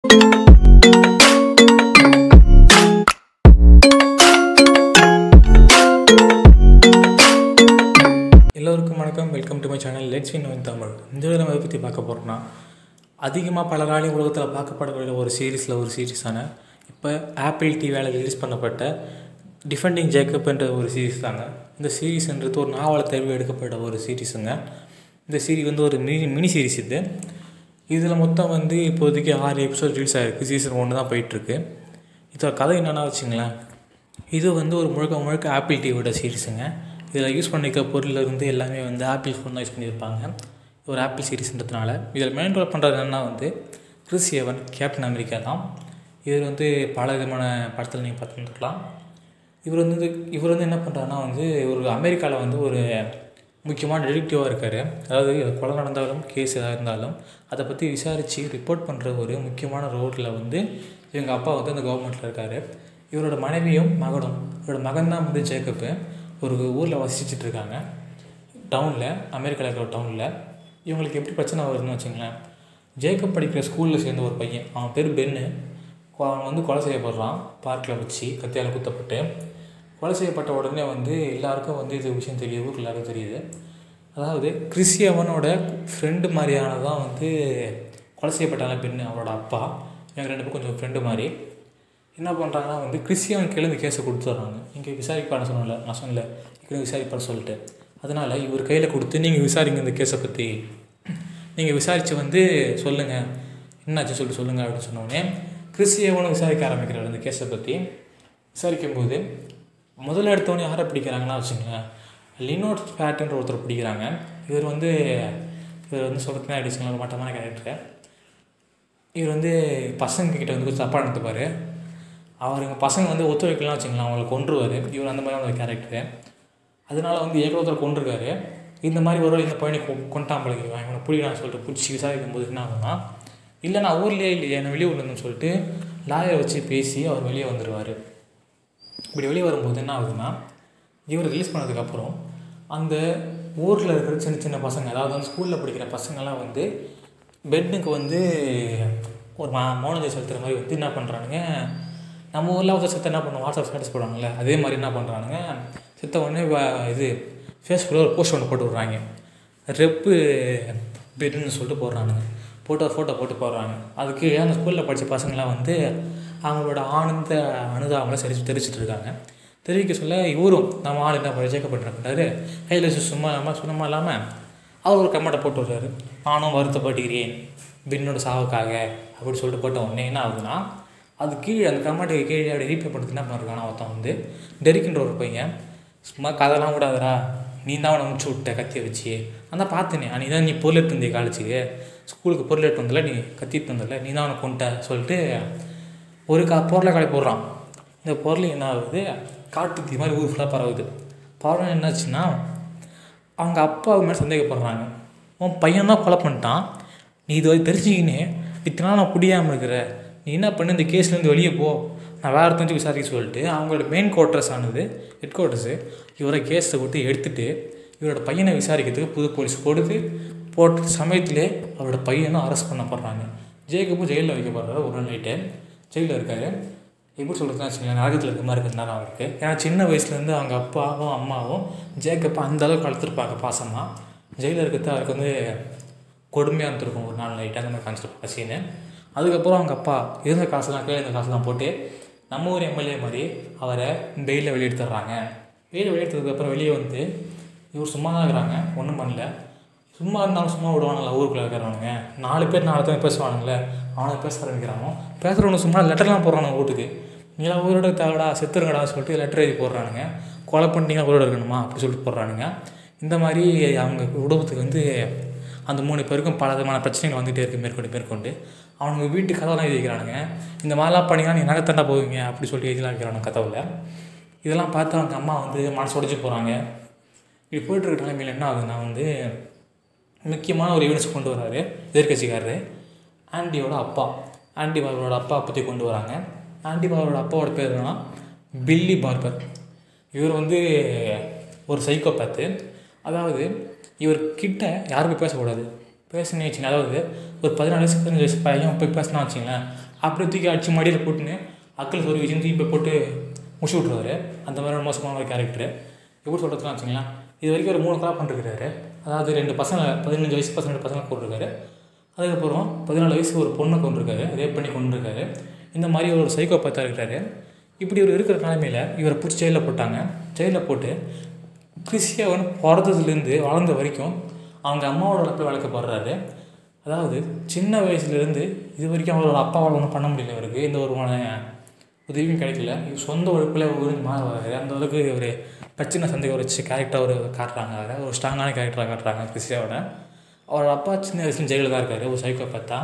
எல்லோருக்கும் வணக்கம் welcome to my channel let's win win Tamil இந்த வீடியோ நம்ம எதை பற்றி பார்க்க போகிறோம்னா அதிகமாக பலராலையும் உலகத்தில் பார்க்கப்படக்கூடிய ஒரு சீரீஸில் ஒரு சீரீஸான இப்போ ஆப்பிள் டிவியால் ரிலீஸ் பண்ணப்பட்ட டிஃபெண்டிங் ஜேக்கப் என்ற ஒரு சீரீஸ் தாங்க இந்த சீரீஸ்ன்றது ஒரு நாவலை தேர்வு எடுக்கப்பட்ட ஒரு சீரீஸுங்க இந்த சீரீஸ் வந்து ஒரு மினி மினி சீரீஸ் இது இதில் மொத்தம் வந்து இப்போதைக்கு ஆறு எபிசோட் ரிலீஸ் ஆகிருக்கு சீசன் ஒன்று தான் போயிட்டுருக்கு இதோட கதை என்னென்னா வச்சுங்களேன் இது வந்து ஒரு முழுக்க முழுக்க ஆப்பிள் டிவியோட சீரீஸுங்க இதில் யூஸ் பண்ணிக்க பொருளில் இருந்து எல்லாமே வந்து ஆப்பிள் ஃபோன் தான் யூஸ் பண்ணியிருப்பாங்க இது ஒரு ஆப்பிள் சீரீஸ்ன்றதுனால இதில் மெயின் ரோல் பண்ணுறது என்னன்னா வந்து கிறிஸ் ஏவன் கேப்டன் அமெரிக்கா தான் இவர் வந்து பல விதமான படத்தில் நீங்கள் பார்த்துருக்கலாம் இவர் வந்து இவர் வந்து என்ன பண்ணுறாருன்னா வந்து ஒரு அமெரிக்காவில் வந்து ஒரு முக்கியமான டிடெக்டிவாக இருக்கார் அதாவது இது கொலை நடந்தாலும் கேஸ் எதாக இருந்தாலும் அதை பற்றி விசாரித்து ரிப்போர்ட் பண்ணுற ஒரு முக்கியமான ரோட்டில் வந்து இவங்க அப்பா வந்து அந்த கவர்மெண்ட்டில் இருக்கார் இவரோட மனைவியும் மகனும் இவரோட மகன் தான் வந்து ஜேக்கப்பு ஒரு ஊரில் வசிச்சுட்டு இருக்காங்க டவுனில் அமெரிக்காவில் இருக்கிற டவுனில் இவங்களுக்கு எப்படி பிரச்சனை வருதுன்னு வச்சுங்களேன் ஜேக்கப் படிக்கிற ஸ்கூலில் சேர்ந்த ஒரு பையன் அவன் பேர் பென்னு கொ- அவன் வந்து கொலை செய்யப்படுறான் பார்க்கில் வச்சு கத்தியால் குத்தப்பட்டு கொலை செய்யப்பட்ட உடனே வந்து எல்லாருக்கும் வந்து இது விஷயம் தெரியுது ஊருக்கு எல்லாருக்கும் தெரியுது அதாவது கிறிஸ்டியவனோட ஃப்ரெண்டு மாதிரியானதான் வந்து கொலை செய்யப்பட்டான பெண்ணு அவனோட அப்பா எங்கள் ரெண்டு பேரும் கொஞ்சம் ஃப்ரெண்டு மாதிரி என்ன பண்ணுறாங்கன்னா வந்து கிறிஸ்டியவன் கீழே இந்த கேஸை கொடுத்துட்றாங்க இங்கே விசாரிப்பான்னு சொன்னல நான் சொன்னல இங்கே விசாரிப்பான்னு சொல்லிட்டு அதனால் இவர் கையில் கொடுத்து நீங்கள் விசாரிங்க இந்த கேஸை பற்றி நீங்கள் விசாரித்து வந்து சொல்லுங்கள் என்னாச்சு சொல்லிட்டு சொல்லுங்கள் அப்படின்னு சொன்னோடனே கிறிஸ்டியவனும் விசாரிக்க ஆரம்பிக்கிறார் இந்த கேஸை பற்றி விசாரிக்கும்போது முதல்ல எடுத்தவொடனே யாரை பிடிக்கிறாங்கன்னா வச்சுங்களேன் லினோட் பேட்டுன்ற ஒருத்தர் பிடிக்கிறாங்க இவர் வந்து இவர் வந்து சொல்கிறதுனா எப்படி ஒரு மட்டமான கேரக்டர் இவர் வந்து பசங்க கிட்ட வந்து கொஞ்சம் தப்பாக நடந்துப்பார் அவருங்க பசங்க வந்து ஒத்துழைக்கலாம் வச்சுங்களேன் அவங்களை கொன்றுவார் இவர் அந்த மாதிரி ஒரு கேரக்டரு அதனால வந்து ஏகோத்தர் கொண்டிருக்காரு இந்த மாதிரி ஒரு இந்த பையனை கொ கொண்டான் பழகி இவனை பிடிக்கலாம்னு சொல்லிட்டு பிடிச்சி விசாரிக்கும் போது என்ன ஆகும்னா இல்லை நான் ஊர்லேயே இல்லையே என்ன வெளியூர்ல இருந்தேன்னு சொல்லிட்டு லாயரை வச்சு பேசி அவர் வெளியே வந்துடுவார் இப்படி வெளியே வரும்போது என்ன ஆகுதுன்னா இவர் ரிலீஸ் பண்ணதுக்கப்புறம் அந்த ஊரில் இருக்கிற சின்ன சின்ன பசங்க அதாவது வந்து ஸ்கூலில் படிக்கிற பசங்கள்லாம் வந்து பெட்டுக்கு வந்து ஒரு மா மௌனஜை செலுத்துகிற மாதிரி வந்து என்ன பண்ணுறானுங்க நம்ம ஊரில் ஒரு செத்த என்ன பண்ணுவோம் வாட்ஸ்அப் ஸ்டேட்டஸ் போடுவாங்கல்ல அதே மாதிரி என்ன பண்ணுறானுங்க செத்த உடனே வ- இது ஃபேஸ்புக்கில் ஒரு போஸ்ட் ஒன்று போட்டு விட்றாங்க ரெப்பு பெட்டுன்னு சொல்லிட்டு போடுறானுங்க போட்டு ஃபோட்டோ போட்டு போடுறாங்க அதுக்கு அந்த ஸ்கூலில் படித்த பசங்களாம் வந்து அவங்களோட ஆனந்த அனுதாபங்களை சரி தெரிவிச்சிட்டு இருக்காங்க தெரிவிக்க சொல்ல இவரும் நம்ம ஆள் என்ன பண்ண ஜேக்கப் பண்ணுறாரு கையில் வச்சு சும்மா இல்லாமல் சும்மா இல்லாமல் அவர் ஒரு கமெண்ட்டை போட்டு விட்றாரு நானும் வருத்தப்படுகிறேன் பின்னோட சாவுக்காக அப்படின்னு சொல்லிட்டு போட்ட உடனே என்ன ஆகுதுன்னா அது கீழே அந்த கமெண்ட்டுக்கு கீழே அப்படி ரீப்ளை பண்ணுறது என்ன பண்ணுறானா ஒருத்தன் வந்து டெரிக்கின்ற ஒரு பையன் சும்மா கதைலாம் விடாதடா நீ தான் அவனை முடிச்சு விட்ட கத்தியை வச்சு அதான் பார்த்தேனே நீ தான் நீ பொருள் எடுத்து வந்திய காலேஜுக்கு ஸ்கூலுக்கு பொருள் எடுத்து வந்தல நீ கத்திட்டு வந்தல நீ தான் அவனை கொண்ட சொல்லிட்டு ஒரு கா பொருளை கடை போடுறான் இந்த பொருள் என்ன ஆகுது காட்டு தீ மாதிரி ஊர் ஃபுல்லாக பரவுது பரவ என்னாச்சுன்னா அவங்க அப்பா மேலே சந்தேகப்படுறாங்க உன் பையன் தான் கொலை பண்ணிட்டான் நீ இது வரை தெரிஞ்சுக்கினே இத்தனை நாள் நான் புடியாமல் இருக்கிற நீ என்ன பண்ணு இந்த கேஸ்லேருந்து வெளியே போ நான் வேறு ஒருத்தன் விசாரிக்க சொல்லிட்டு அவங்களோட மெயின் குவார்ட்டர்ஸ் ஆனது ஹெட் குவார்ட்டர்ஸு இவரை கேஸை விட்டு எடுத்துட்டு இவரோட பையனை விசாரிக்கிறதுக்கு புது போலீஸ் கொடுத்து போட்ட சமயத்திலே அவரோட பையனும் அரெஸ்ட் பண்ணப்படுறாங்க ஜேக்கப்பும் ஜெயிலில் வைக்கப்படுறாரு ஒரு நாள் நைட்டு ஜெயிலில் இருக்காரு எப்படி சொல்கிறதுனா வச்சுக்கோங்களேன் நரகத்தில் இருக்க மாதிரி இருக்கிற நேரம் அவருக்கு ஏன்னா சின்ன வயசுலேருந்து அவங்க அப்பாவும் அம்மாவும் ஜேக்கப்பை அந்த அளவுக்கு வளர்த்துருப்பாங்க பாசமாக ஜெயிலில் இருக்கிறது அவருக்கு வந்து கொடுமையாக இருந்திருக்கும் ஒரு நாள் நைட்டு அந்த மாதிரி காமிச்சிருப்பாங்க சீனு அதுக்கப்புறம் அவங்க அப்பா இருந்த காசுலாம் கீழே இருந்த காசுலாம் போட்டு நம்ம ஊர் எம்எல்ஏ மாதிரி அவரை பெயிலில் வெளியெடுத்துடுறாங்க பெயிலில் வெளியெடுத்ததுக்கப்புறம் வெளியே வந்து இவர் சும்மா தான் இருக்கிறாங்க ஒன்றும் பண்ணல சும்மா இருந்தாலும் சும்மா விடுவானுங்களா ஊருக்குள்ளே இருக்கிறவனுங்க நாலு பேர் நாலு பேர் பேசுவானுங்களே அவனை பேச ஆரம்பிக்கிறானோ பேசுகிறவனு சும்மா லெட்டர்லாம் போடுறானுங்க வீட்டுக்கு நீலாம் உயிரோட தேவைடா செத்துருங்கடா சொல்லிட்டு லெட்டர் எழுதி போடுறானுங்க கொலை பண்ணிட்டீங்கன்னா உயிரோட இருக்கணுமா அப்படி சொல்லிட்டு போடுறானுங்க இந்த மாதிரி அவங்க குடும்பத்துக்கு வந்து அந்த மூணு பேருக்கும் பல விதமான பிரச்சனைகள் வந்துகிட்டே இருக்குது மேற்கொண்டு மேற்கொண்டு அவனுங்க வீட்டு கதவெல்லாம் எழுதி வைக்கிறானுங்க இந்த மாதிரிலாம் பண்ணிங்கன்னா நீ நகத்தண்டா போவீங்க அப்படி சொல்லி எழுதிலாம் வைக்கிறானுங்க கதவுல இதெல்லாம் பார்த்து அவங்க அம்மா வந்து மனசு உடைஞ்சு போகிறாங்க இப்படி போயிட்டு இருக்க நிலைமையில் என்ன ஆகுதுன்னா வந்து முக்கியமான ஒரு ஈவெண்ட்ஸ் கொண்டு வராரு எதிர்கட்சிக்காரரு ஆண்டியோட அப்பா ஆண்டி பாபரோட அப்பா பற்றி கொண்டு வராங்க ஆண்டி பாபரோட அப்பாவோட பேர் என்னன்னா பில்லி பார்பர் இவர் வந்து ஒரு சைக்கோபேத்து அதாவது இவர் கிட்ட யாருமே பேசக்கூடாது பேசுனே வச்சுங்க அதாவது ஒரு பதினாலு வயசு பதினஞ்சு வயசு பையன் போய் பேசினா வச்சுங்களேன் அப்படி தூக்கி அடிச்சு மடியில் போட்டுன்னு அக்கல் சொருவி வச்சு தூக்கி போய் போட்டு முடிச்சு விட்ருவாரு அந்த மாதிரி ஒரு மோசமான ஒரு கேரக்டர் எப்படி சொல்கிறதுலாம் வச்சுங்களேன் இது வரைக்கும் ஒரு மூணு கொலை பண்ணிருக்காரு அதாவது ரெண்டு பசங்க பதினஞ்சு வயசு பசங்க ரெண்டு பசங்க கொண்டிருக்காரு அதுக்கப்புறம் பதினாலு வயசு ஒரு பொண்ணை கொண்டிருக்காரு ரேப் பண்ணி கொண்டிருக்காரு இந்த மாதிரி ஒரு சைக்கோ பார்த்தா இருக்கிறாரு இப்படி இவர் இருக்கிற நிலைமையில் இவரை பிடிச்சி ஜெயிலில் போட்டாங்க ஜெயிலில் போட்டு கிறிஸ்டியவன் பிறந்ததுலேருந்து வளர்ந்த வரைக்கும் அவங்க அம்மாவோட வளர்ப்பில் வளர்க்கப்படுறாரு அதாவது சின்ன வயசுலேருந்து இது வரைக்கும் அவரோட அப்பாவால் ஒன்றும் பண்ண முடியல இவருக்கு எந்த ஒரு விதமான உதவியும் கிடைக்கல இவர் சொந்த உழைப்பில் உறிஞ்சு மாற வர்றாரு அந்த அளவுக்கு ஒரு பிரச்சனை சந்தையை வச்சு கேரக்டர் ஒரு காட்டுறாங்க அவரை ஒரு ஸ்ட்ராங்கான கேரக்டராக காட்டுறாங்க கிறிஸ்டியாவோட அவரோட அப்பா சின்ன வயசுல ஜெயிலில் தான் இருக்காரு ஒரு சைக்கோ பார்த்தா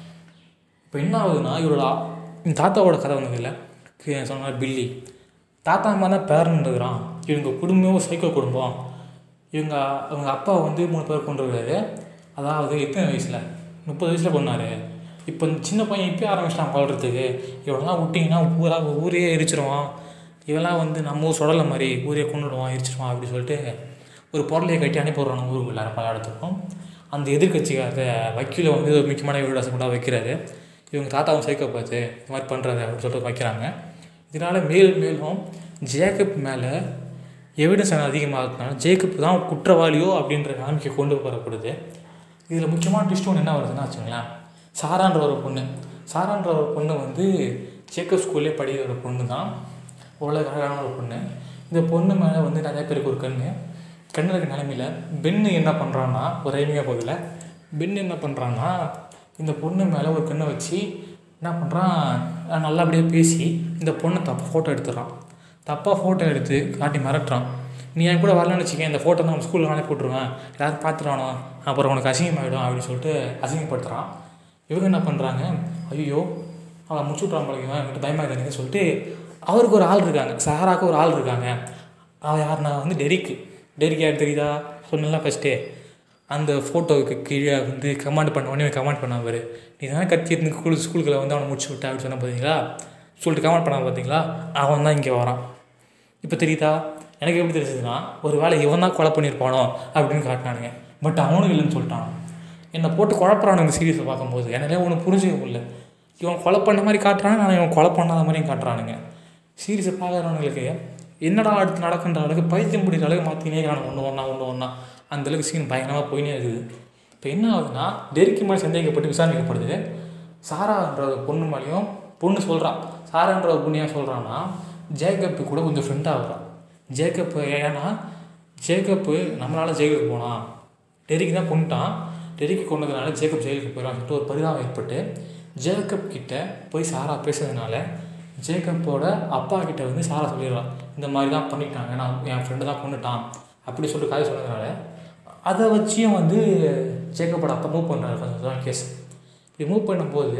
இப்போ என்ன ஆகுதுன்னா இவரோட அ- இந்த தாத்தாவோட கதை வந்தது இல்லை சொன்ன மாதிரி பில்லி தாத்தா அம்மா தான் பேரன் இருக்கிறான் இவங்க குடும்பமே ஒரு சைக்கோ குடும்பம் இவங்க அவங்க அப்பா வந்து மூணு பேர் கொண்டிருக்காரு அதாவது எத்தனை வயசில் முப்பது வயசில் கொண்டாரு இப்போ இந்த சின்ன பையன் இப்போ ஆரம்பிச்சிட்டான் கொள்றதுக்கு இவனெல்லாம் விட்டிங்கன்னா ஊரா ஊரே எரிச்சிருவான் இவெல்லாம் வந்து நம்ம ஊர் சுடலை மாதிரி ஊரே கொண்டுடுவான் எரிச்சிருவான் அப்படி சொல்லிட்டு ஒரு பொருளையை கட்டி அனுப்பிடுறான் ஊருக்கு எல்லாரும் பல இடத்துக்கும் அந்த எதிர்கட்சிக்கார வக்கீலை வந்து ஒரு முக்கியமான விடாசம் கூட வைக்கிறாரு இவங்க தாத்தாவும் சைக்கோ பார்த்து இந்த மாதிரி பண்ணுறாரு அப்படின்னு சொல்லிட்டு வைக்கிறாங்க இதனால் மேலும் மேலும் ஜேக்கப் மேலே எவிடன்ஸ் அதிகமாகிறதுனால ஜேக்கப் தான் குற்றவாளியோ அப்படின்ற நம்பிக்கை கொண்டு வரப்படுது இதில் முக்கியமான ட்விஸ்ட் ஒன்று என்ன வருதுன்னா வச்சுங்களேன் சாரான்ற ஒரு பொண்ணு சாரான்ற ஒரு பொண்ணு வந்து ஜேக்கப் ஸ்கூல்லே படிக்கிற ஒரு பொண்ணு தான் ஓரளவுக்கு அழகான ஒரு பொண்ணு இந்த பொண்ணு மேலே வந்து நிறைய பேருக்கு ஒரு கண்ணு கண்ணு இருக்க நிலமையில பெண்ணு என்ன பண்ணுறான்னா ஒரு ரைமிங்காக போதில் பெண்ணு என்ன பண்ணுறான்னா இந்த பொண்ணு மேலே ஒரு கண்ணை வச்சு என்ன பண்ணுறான் நல்லபடியாக பேசி இந்த பொண்ணை தப்பாக ஃபோட்டோ எடுத்துடுறான் தப்பாக ஃபோட்டோ எடுத்து காட்டி மிரட்டுறான் நீ என் கூட வரலன்னு வச்சுக்கேன் இந்த ஃபோட்டோ தான் ஸ்கூலில் நானே போட்டுருவேன் யாரும் பார்த்துருவானோ அப்புறம் உனக்கு அசிங்கமாயிடும் அப்படின்னு சொல்லிட்டு அசிங்கப்படுத்துகிறான் இவங்க என்ன பண்ணுறாங்க ஐயோ அவன் முடிச்சு விட்றான் பழகுவேன் என்கிட்ட பயமாக இருக்குன்னு சொல்லிட்டு அவருக்கு ஒரு ஆள் இருக்காங்க சாராக்கு ஒரு ஆள் இருக்காங்க அவன் யாருன்னா வந்து டெரிக்கு டெரிக் யார் தெரியுதா சொன்னல ஃபஸ்ட்டே அந்த ஃபோட்டோவுக்கு கீழே வந்து கமாண்ட் பண்ண உடனே கமாண்ட் பண்ண அவர் நீ தான் கத்தி எடுத்து ஸ்கூல் ஸ்கூலுக்குள்ள வந்து அவனை முடிச்சு விட்டா அப்படின்னு சொன்ன பார்த்தீங்களா சொல்லிட்டு கமாண்ட் பண்ண பார்த்தீங்களா அவன் தான் இங்கே வரான் இப்போ தெரியுதா எனக்கு எப்படி தெரிஞ்சதுன்னா ஒரு வேளை இவன் தான் கொலை பண்ணியிருப்பானோ அப்படின்னு காட்டினானுங்க பட் அவனும் இல்லைன்னு சொல்லிட்டான் என்னை போட்டு குழப்பறானு இந்த சீரியஸை பார்க்கும்போது என்னாலே ஒன்று புரிஞ்சுக்க முடியல இவன் கொலை பண்ண மாதிரி காட்டுறான் ஆனால் இவன் கொலை பண்ணாத மாதிரியும் காட்டுறானுங்க சீரியஸை பார்க்குறவங்களுக்கு என்னடா அடுத்து நடக்குன்ற அளவுக்கு பைத்தியம் பிடிக்கிற அளவுக்கு மாற்றினே இருக்கானு ஒன்று ஒன்றா ஒன்று ஒன்றா அந்த அளவுக்கு சீன் பயங்கரமாக போயினே இருக்குது இப்போ என்ன ஆகுதுன்னா டெரிக்கு மேலே சந்தேகப்பட்டு விசாரிக்கப்படுது சாரான்ற ஒரு பொண்ணு மேலேயும் பொண்ணு சொல்கிறான் சாரான்ற ஒரு பொண்ணு ஏன் சொல்கிறான்னா ஜேக்கப்பு கூட கொஞ்சம் ஃப்ரெண்டாக ஆகுறான் ஜேக்கப்பு ஏன்னா ஜேக்கப்பு நம்மளால் ஜெயிலுக்கு போனான் டெரிக்கு தான் கொண்டுட்டான் டெரிக்கு கொண்டதுனால ஜேக்கப் ஜெயிலுக்கு போயிடலாம் சொல்லிட்டு ஒரு பரிதாபம் ஏற்பட்டு ஜேக்கப் கிட்ட போய் சாரா பேசுறதுனால ஜேக்கப்போட அப்பா கிட்ட வந்து சாரா சொல்லிடுறான் இந்த மாதிரி தான் பண்ணிட்டாங்க நான் என் ஃப்ரெண்டு தான் கொண்டுட்டான் அப்படி சொல்லிட்டு கதை சொன்னதுனால அதை வச்சியும் வந்து ஜேக்கப்போட அப்பா மூவ் பண்ணுறாரு கொஞ்சம் கேஸ் இப்படி மூவ் பண்ணும்போது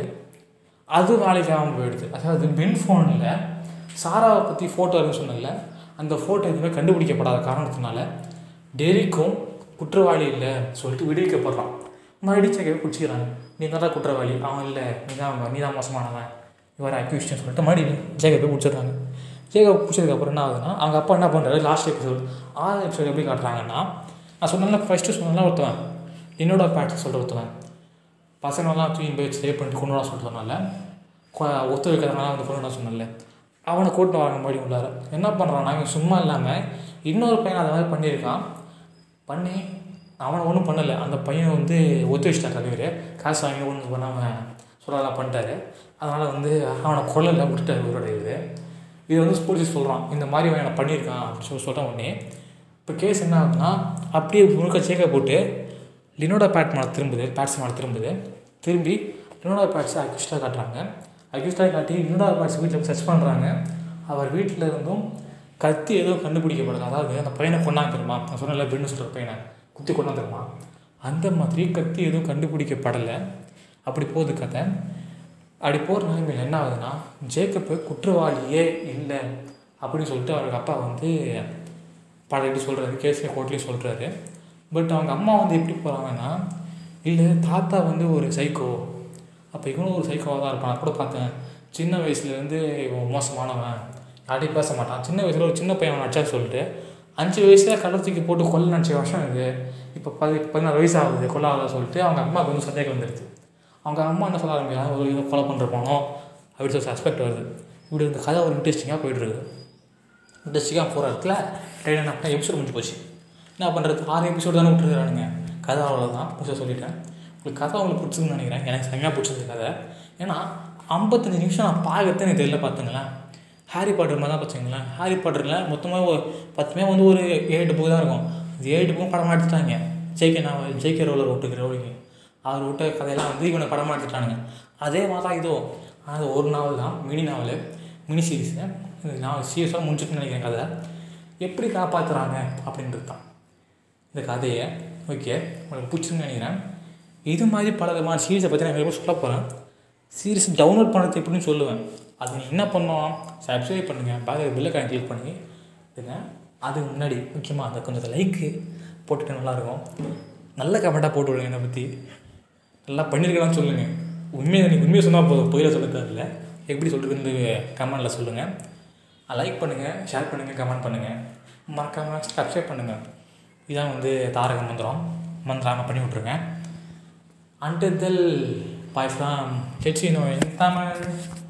அது வேலைக்கு ஆகாமல் போயிடுது அதாவது பென் ஃபோனில் சாராவை பற்றி ஃபோட்டோ இருக்குன்னு சொன்னல அந்த ஃபோட்டோ எதுவுமே கண்டுபிடிக்கப்படாத காரணத்தினால டெரிக்கும் குற்றவாளி இல்லை சொல்லிட்டு விடுவிக்கப்படுறான் மறுபடியும் ஜேக்கப்பை பிடிச்சிக்கிறாங்க நீ தான் குற்றவாளி அவன் இல்லை நீ தான் நீ தான் மோசமானவன் இவர் அக்யூஸ்டன் சொல்லிட்டு மறுபடியும் ஜேக்கப்பை பிடிச்சிடுறாங்க ஜேகப் பிடிச்சதுக்கப்புறம் என்ன ஆகுதுன்னா அவங்க அப்பா என்ன பண்ணுறாரு லாஸ்ட் எபிசோட் ஆறு எபிசோட் எப்படி காட்டுறாங்கன்னா நான் சொன்னேன்ல ஃபஸ்ட்டு சொன்னேன்ல ஒருத்தவன் என்னோட பேட்ச் சொல்கிற ஒருத்தவன் பசங்களெல்லாம் தூக்கி போய் ஸ்டே பண்ணிட்டு கொண்டு வர சொல்கிறதுனால ஒத்து வைக்கிறதுனால வந்து கொண்டு வர சொன்னல அவனை கூட்டு வராங்க மறுபடியும் உள்ளார என்ன பண்ணுறான்னா இவன் சும்மா இல்லாமல் இன்னொரு பையன் அதை மாதிரி பண்ணியிருக்கான் பண்ணி அவனை ஒன்றும் பண்ணலை அந்த பையன் வந்து ஒத்து வச்சிட்டான் தலைவர் காசு வாங்கி ஒன்றும் பண்ணாமல் சொல்லலாம் பண்ணிட்டாரு அதனால் வந்து அவனை கொல்லலை விட்டுட்டாரு இவரோட இது இது வந்து போலீஸ் சொல்கிறான் இந்த மாதிரி அவன் என்னை பண்ணியிருக்கான் அப்படின்னு சொல்லி சொல்கிற உடனே இப்போ கேஸ் என்ன ஆகுதுன்னா அப்படியே முழுக்க சேக்க போட்டு லினோட பேட் மேலே திரும்புது பேட்ஸ் மேலே திரும்புது திரும்பி லினோட பேட்ஸை அக்யூஸ்டாக காட்டுறாங்க அக்யூஸ்டாக காட்டி லினோட பேட்ஸ் வீட்டில் சர்ச் பண்ணுறாங்க அவர் வீட்டில் இருந்தும் கத்தி எதுவும் கண்டுபிடிக்கப்படுது அதாவது அந்த பையனை கொண்டாந்து தெரியுமா நான் சொன்னல பெண்ணு சொல்கிற பையனை குத்தி கொண்டாந்து தெரியுமா அந்த மாதிரி கத்தி எதுவும் கண்டுபிடிக்கப்படலை அப்படி போகுது கதை அப்படி போகிற நிலைமையில் என்ன ஆகுதுன்னா ஜேக்கப்பு குற்றவாளியே இல்லை அப்படின்னு சொல்லிட்டு அவருக்கு அப்பா வந்து பல எப்படி சொல்கிறாரு கேஸில் கோர்ட்லேயும் சொல்கிறாரு பட் அவங்க அம்மா வந்து எப்படி போகிறாங்கன்னா இல்லை தாத்தா வந்து ஒரு சைக்கோ அப்போ இவனும் ஒரு சைக்கோவாக தான் இருப்பான் நான் கூட பார்த்தேன் சின்ன வயசுலேருந்து இவன் மோசமானவன் யார்ட்டையும் பேச மாட்டான் சின்ன வயசில் ஒரு சின்ன பையன் அவன் அடிச்சா சொல்லிட்டு அஞ்சு வயசில் கடை தூக்கி போட்டு கொல்ல நினச்ச வருஷம் இது இப்போ பதி பதினாறு வயசு ஆகுது கொல்ல ஆகுதா சொல்லிட்டு அவங்க அம்மாவுக்கு வந்து சந்தேகம் வந்துடுது அவங்க அம்மா என்ன சொல்ல ஆரம்பிக்கிறாங்க ஒரு இதை கொலை பண்ணிருப்பானோ அப்படி சொல்லி சஸ்பெக்ட் வருது இப்படி இந்த கதை ஒரு இன்ட்ரெஸ்டிங்காக போயிட்டுருக்கு இன்ட்ரெஸ்டிங்காக போகிற இடத்துல ட்ரெயின் என்ன பண்ண எபிசோட் முடிஞ்சு போச்சு என்ன பண்ணுறது ஆறு எபிசோடு தானே விட்டுருக்கானுங்க கதை அவ்வளோதான் புதுசாக சொல்லிட்டேன் உங்களுக்கு கதை உங்களுக்கு பிடிச்சிருக்குன்னு நினைக்கிறேன் எனக்கு செம்மையாக பிடிச்சது கதை ஏன்னா ஐம்பத்தஞ்சு நிமிஷம் நான் பார்க்கறது எனக்கு தெரியல பார்த்துங்களேன் ஹாரி பாட்டர் மாதிரி தான் பார்த்துங்களேன் ஹாரி பாட்டரில் மொத்தமாக ஒரு பத்துமே வந்து ஒரு ஏழு புக்கு தான் இருக்கும் இது ஏழு புக்கும் படமாக எடுத்துட்டாங்க ஜேகே நான் ஜேகே ரோலர் விட்டுக்கிற ரோலிங்க அவர் விட்ட கதையெல்லாம் வந்து இவனை படமாக எடுத்துட்டானுங்க அதே மாதிரி தான் இதோ ஆனால் அது ஒரு நாவல் தான் மினி நாவல் மினி சீரீஸு இது நான் சீரியஸாக முடிச்சுட்டுன்னு நினைக்கிறேன் கதை எப்படி காப்பாற்றுறாங்க அப்படின்றது தான் இந்த கதையை ஓகே உங்களுக்கு பிடிச்சிருன்னு நினைக்கிறேன் இது மாதிரி பல விதமான சீரீஸை பற்றி நான் எப்படி சொல்ல போகிறேன் சீரீஸ் டவுன்லோட் பண்ணுறது எப்படின்னு சொல்லுவேன் அது நீ என்ன பண்ணணும் சப்ஸ்கிரைப் பண்ணுங்கள் பேக்கில் பில்லை காயின் கிளிக் பண்ணி இதுங்க அதுக்கு முன்னாடி முக்கியமாக அந்த கொஞ்சம் லைக்கு போட்டுட்டு நல்லாயிருக்கும் நல்ல கமெண்ட்டாக போட்டு விடுங்க என்னை பற்றி நல்லா பண்ணியிருக்கலாம்னு சொல்லுங்கள் உண்மையை நீங்கள் உண்மையை சொன்னால் போதும் பொய்யில சொல்ல தேவையில்ல எப்படி சொல்கிறதுன்னு கமெண்டில் சொல்லுங்கள் லைக் பண்ணுங்கள் ஷேர் பண்ணுங்கள் கமெண்ட் பண்ணுங்கள் மறக்காமல் சப்ஸ்கிரைப் பண்ணுங்கள் இதான் வந்து தாரக மந்திரம் மந்திராம பண்ணி விட்ருங்க அண்டர் தெல் பாய் ஃப்ரம் ஹெச்இனோ தமிழ்